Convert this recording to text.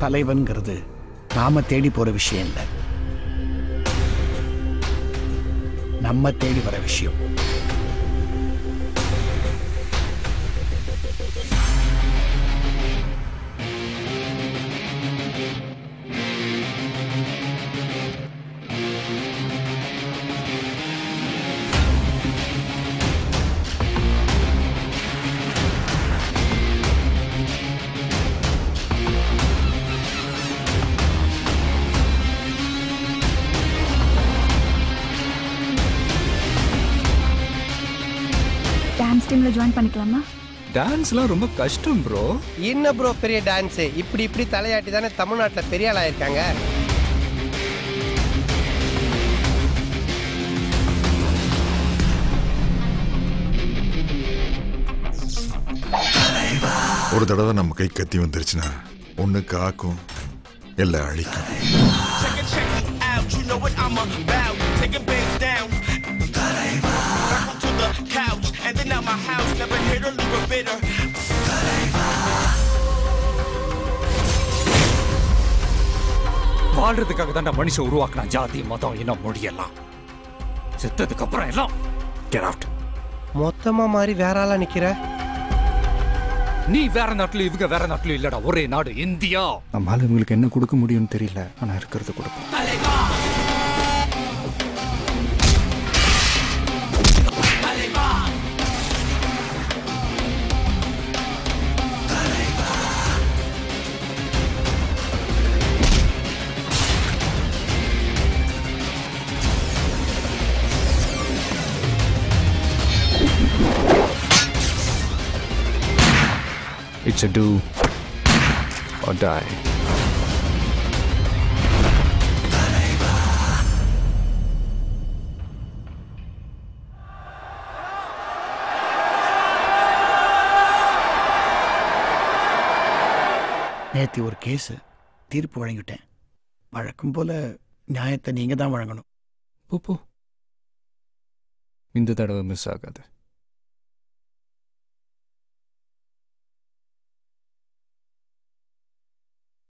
தலைவன்கிறது நாம தேடி போற விஷயம் இல்லை நம்ம தேடி வர விஷயம் டான்ஸ் டீம்ல ஜாயின் பண்ணிக்கலாமா டான்ஸ்லாம் ரொம்ப கஷ்டம் ப்ரோ என்ன ப்ரோ பெரிய டான்ஸு இப்படி இப்படி தலையாட்டி தானே தமிழ்நாட்டில் பெரிய ஆள் ஆயிருக்காங்க ஒரு தடவை நம்ம கை கத்தி வந்துருச்சுன்னா ஒண்ணு காக்கும் எல்லாம் அழிக்கும் Check it, check it out. You know what I'm about. Taking bass down. Back onto the couch and then out my house. Never hit or leave a bitter. வாழ்றதுக்காக தான் மனுஷன் உருவாக்குனான் ஜாதி மதம் இனம் மொழியெல்லாம் செத்ததுக்கு அப்புறம் எல்லாம் get out. மொத்தமா மாதிரி வேற ஆளா நிக்கிற நீ வேற நாட்டுல இவங்க வேற நாட்டுல இல்லடா ஒரே நாடு இந்தியா நம்மால இவங்களுக்கு என்ன கொடுக்க முடியும்னு தெரியல ஆனா இருக்கிறது கொடுப்போம் It's a do or die. நேத்தி ஒரு கேஸு தீர்ப்பு வழங்கிட்டேன் வழக்கம் போல நியாயத்தை நீங்க தான் வழங்கணும் போ போ இந்த தடவை மிஸ் ஆகாது